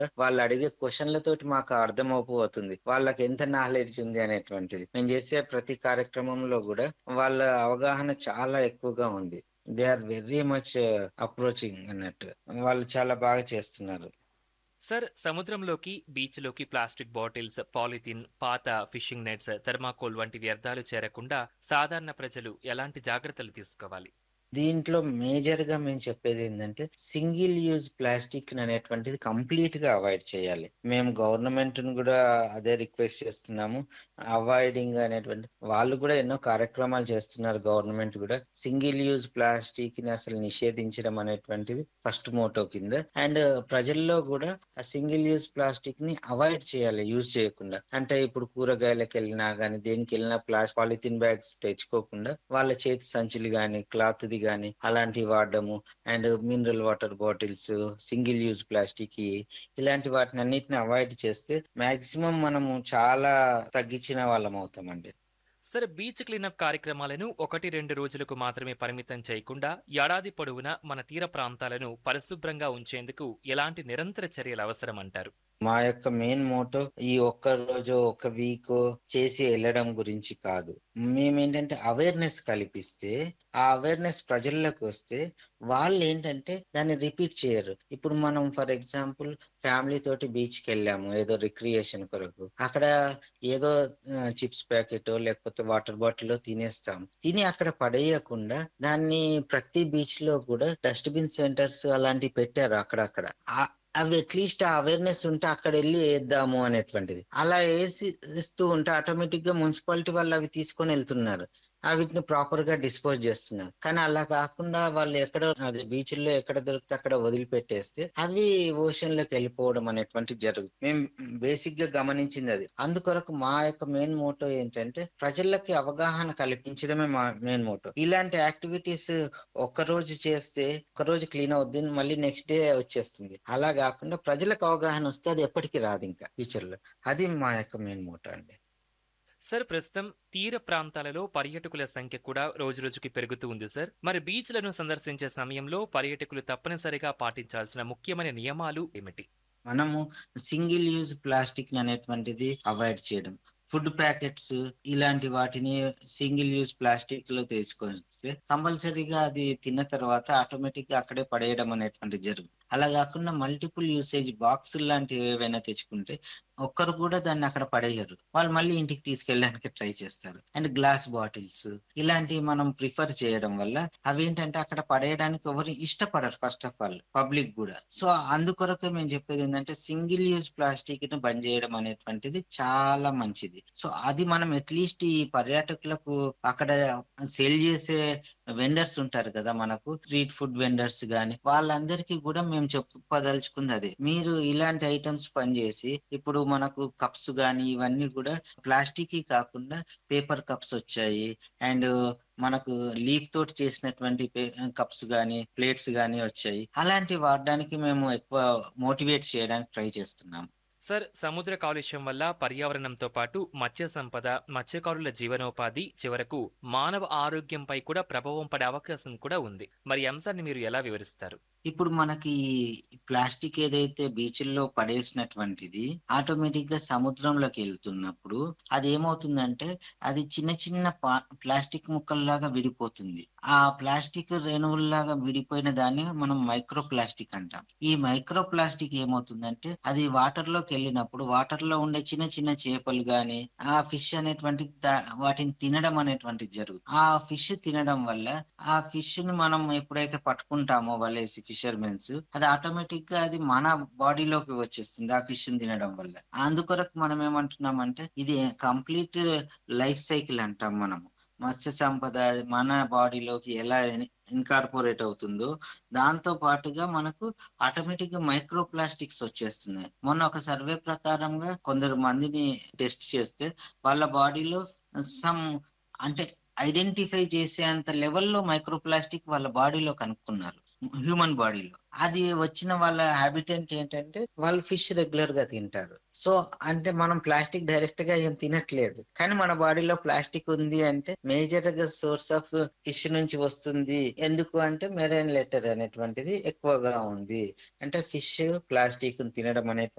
వాళ్ళు అడిగే క్వశ్చన్లతోటి మాకు అర్థమైపోతుంది వాళ్ళకి ఎంత నాలెడ్జ్ ఉంది అనేటువంటిది మేము చేసే ప్రతి కార్యక్రమంలో కూడా వాళ్ళ అవగాహన చాలా ఎక్కువగా ఉంది they are very much approaching అన్నట్టు వాళ్ళు చాలా బాగా చేస్తున్నారు సార్ సముద్రంలోకి బీచ్లోకి ప్లాస్టిక్ బాటిల్స్ పాలిథిన్ పాత ఫిషింగ్ నెట్స్ థర్మాకోల్ వంటి వ్యర్థాలు చేరకుండా సాధారణ ప్రజలు ఎలాంటి జాగ్రత్తలు తీసుకోవాలి దీంట్లో మేజర్ గా మేము చెప్పేది ఏంటంటే సింగిల్ యూజ్ ప్లాస్టిక్ అనేటువంటిది కంప్లీట్ గా అవాయిడ్ చేయాలి మేము గవర్నమెంట్ ను కూడా అదే రిక్వెస్ట్ చేస్తున్నాము అవాయిడింగ్ అనేటువంటి వాళ్ళు కూడా ఎన్నో కార్యక్రమాలు చేస్తున్నారు గవర్నమెంట్ కూడా సింగిల్ యూజ్ ప్లాస్టిక్ ని అసలు నిషేధించడం అనేటువంటిది ఫస్ట్ మోటో కింద అండ్ ప్రజల్లో కూడా ఆ సింగిల్ యూజ్ ప్లాస్టిక్ ని అవాయిడ్ చేయాలి యూజ్ చేయకుండా అంటే ఇప్పుడు కూరగాయలకు వెళ్ళినా గానీ దేనికి వెళ్ళినా ప్లాస్ పాలిథిన్ బ్యాగ్స్ తెచ్చుకోకుండా వాళ్ళ చేతి సంచులు గాని క్లాత్ ది గాని అలాంటివి వాడడము and mineral water bottles single use plastic ఇలాంటి వాటిని అన్నిటిని అవాయిడ్ చేస్తే మాక్సిమం మనము చాలా తగ్గించిన వాళ్ళం అవుతామండి సరే బీచ్ క్లీనప్ కార్యక్రమాలను ఒకటి రెండు రోజులకు మాత్రమే పరిమితం చేయకుండా ఏడాది పొడవునా మన తీర ప్రాంతాలను పరిశుభ్రంగా ఉంచేందుకు ఎలాంటి నిరంతర చర్యలు అవసరం అంటారు మా యొక్క మెయిన్ మోటో ఈ ఒక్క రోజు ఒక వీక్ చేసి వెళ్ళడం గురించి కాదు మేమేంటంటే అవేర్నెస్ కల్పిస్తే ఆ అవేర్నెస్ ప్రజల్లోకి వస్తే వాళ్ళు ఏంటంటే దాన్ని రిపీట్ చేయరు ఇప్పుడు మనం ఫర్ ఎగ్జాంపుల్ ఫ్యామిలీ తోటి బీచ్ కి వెళ్ళాము ఏదో రిక్రియేషన్ కొరకు అక్కడ ఏదో చిప్స్ ప్యాకెట్ లేకపోతే వాటర్ బాటిల్ తినేస్తాం తిని అక్కడ పడేయకుండా దాన్ని ప్రతి బీచ్ లో కూడా డస్ట్బిన్ సెంటర్స్ అలాంటివి పెట్టారు అక్కడక్కడ అవి అట్లీస్ట్ ఆ అవేర్నెస్ ఉంటే అక్కడ వెళ్ళి వేద్దాము అనేటువంటిది అలా వేసి ఇస్తూ ఉంటే ఆటోమేటిక్ గా మున్సిపాలిటీ వాళ్ళు అవి తీసుకొని వెళ్తున్నారు వీటిని ప్రాపర్ గా డిస్పోజ్ చేస్తున్నారు కానీ అలా కాకుండా వాళ్ళు ఎక్కడ అది బీచ్ లో ఎక్కడ దొరికితే అక్కడ వదిలిపెట్టేస్తే అవి ఓషన్ లోకి వెళ్ళిపోవడం అనేటువంటి జరుగుతుంది మేము బేసిక్ గా గమనించింది అది అందుకొరకు మా యొక్క మెయిన్ మోటో ఏంటంటే ప్రజలకి అవగాహన కల్పించడమే మా మెయిన్ మోటో ఇలాంటి యాక్టివిటీస్ ఒక్క రోజు చేస్తే ఒక రోజు క్లీన్ అవుద్ది మళ్ళీ నెక్స్ట్ డే వచ్చేస్తుంది అలా కాకుండా ప్రజలకు అవగాహన వస్తే అది ఎప్పటికీ రాదు ఇంకా ఫ్యూచర్ లో అది మా యొక్క మెయిన్ మోటో అండి సార్ ప్రస్తుతం తీర ప్రాంతాలలో పర్యాటకుల సంఖ్య కూడా రోజురోజుకి పెరుగుతూ ఉంది సార్ మరి బీచ్లను సందర్శించే సమయంలో పర్యాటకులు తప్పనిసరిగా పాటించాల్సిన ముఖ్యమైన నియమాలు ఏమిటి మనము సింగిల్ యూజ్ ప్లాస్టిక్ అనేటువంటిది అవాయిడ్ చేయడం ఫుడ్ ప్యాకెట్స్ ఇలాంటి వాటిని సింగిల్ యూజ్ ప్లాస్టిక్ లో తీసుకొస్తే కంపల్సరీగా అది తిన్న తర్వాత ఆటోమేటిక్ గా అక్కడే పడేయడం అనేటువంటిది జరుగుతుంది అలా కాకుండా మల్టిపుల్ యూసేజ్ బాక్స్ లాంటివి ఏవైనా తెచ్చుకుంటే ఒక్కరు కూడా దాన్ని అక్కడ పడేయరు వాళ్ళు మళ్ళీ ఇంటికి తీసుకెళ్ళడానికి ట్రై చేస్తారు అండ్ గ్లాస్ బాటిల్స్ ఇలాంటివి మనం ప్రిఫర్ చేయడం వల్ల అవి ఏంటంటే అక్కడ పడేయడానికి ఎవరు ఇష్టపడరు ఫస్ట్ ఆఫ్ ఆల్ పబ్లిక్ కూడా సో అందుకొరకు మేము చెప్పేది ఏంటంటే సింగిల్ యూజ్ ప్లాస్టిక్ ని బంద్ చేయడం అనేటువంటిది చాలా మంచిది సో అది మనం అట్లీస్ట్ ఈ పర్యాటకులకు అక్కడ సేల్ చేసే వెండర్స్ ఉంటారు కదా మనకు స్ట్రీట్ ఫుడ్ వెండర్స్ గాని వాళ్ళందరికీ కూడా మేము చెప్పదలుచుకుంది అదే మీరు ఇలాంటి ఐటమ్స్ పనిచేసి ఇప్పుడు మనకు కప్స్ గాని ఇవన్నీ కూడా ప్లాస్టిక్ కాకుండా పేపర్ కప్స్ వచ్చాయి అండ్ మనకు లీఫ్ తోటి చేసినటువంటి కప్స్ గాని ప్లేట్స్ గాని వచ్చాయి అలాంటివి వాడడానికి మేము ఎక్కువ మోటివేట్ చేయడానికి ట్రై చేస్తున్నాం సార్ సముద్ర కాలుష్యం వల్ల పర్యావరణంతో పాటు మత్స్య సంపద మత్స్యకారుల జీవనోపాధి చివరకు మానవ ఆరోగ్యంపై కూడా ప్రభావం పడే అవకాశం కూడా ఉంది మరి అంశాన్ని మీరు ఎలా వివరిస్తారు ఇప్పుడు మనకి ప్లాస్టిక్ ఏదైతే బీచ్ల్లో పడేసినటువంటిది ఆటోమేటిక్ గా సముద్రంలోకి వెళ్తున్నప్పుడు అది ఏమవుతుందంటే అది చిన్న చిన్న ప్లాస్టిక్ ముక్కల్లాగా విడిపోతుంది ఆ ప్లాస్టిక్ రేణువుల్లాగా విడిపోయిన దాన్ని మనం మైక్రో ప్లాస్టిక్ అంటాం ఈ మైక్రో ప్లాస్టిక్ ఏమవుతుందంటే అది వాటర్ లోకి వెళ్ళినప్పుడు వాటర్ లో ఉండే చిన్న చిన్న చేపలు గాని ఆ ఫిష్ అనేటువంటి వాటిని తినడం అనేటువంటిది జరుగుతుంది ఆ ఫిష్ తినడం వల్ల ఆ ఫిష్ ని మనం ఎప్పుడైతే పట్టుకుంటామో వలేసి ఫిషర్మెన్స్ అది ఆటోమేటిక్ గా అది మన బాడీలోకి వచ్చేస్తుంది ఆ ఫిష్ తినడం వల్ల అందుకొరకు మనం ఏమంటున్నామంటే ఇది కంప్లీట్ లైఫ్ సైకిల్ అంటాం మనము మత్స్య సంపద మన బాడీలోకి ఎలా ఇన్కార్పొరేట్ అవుతుందో దాంతో పాటుగా మనకు ఆటోమేటిక్ గా మైక్రో ప్లాస్టిక్స్ వచ్చేస్తున్నాయి మొన్న ఒక సర్వే ప్రకారంగా కొందరు మందిని టెస్ట్ చేస్తే వాళ్ళ బాడీలో సమ్ అంటే ఐడెంటిఫై చేసే అంత లెవెల్లో మైక్రో ప్లాస్టిక్ వాళ్ళ బాడీలో కనుక్కున్నారు హ్యూమన్ బాడీలో అది వచ్చిన వాళ్ళ హ్యాబిటెంట్ ఏంటంటే వాళ్ళు ఫిష్ రెగ్యులర్ గా తింటారు సో అంటే మనం ప్లాస్టిక్ డైరెక్ట్ గా ఏం తినట్లేదు కానీ మన బాడీలో ప్లాస్టిక్ ఉంది అంటే మేజర్ గా సోర్స్ ఆఫ్ ఫిష్ నుంచి వస్తుంది ఎందుకు అంటే మెరైన్ లెటర్ అనేటువంటిది ఎక్కువగా ఉంది అంటే ఫిష్ ప్లాస్టిక్ తినడం అనేటువంటి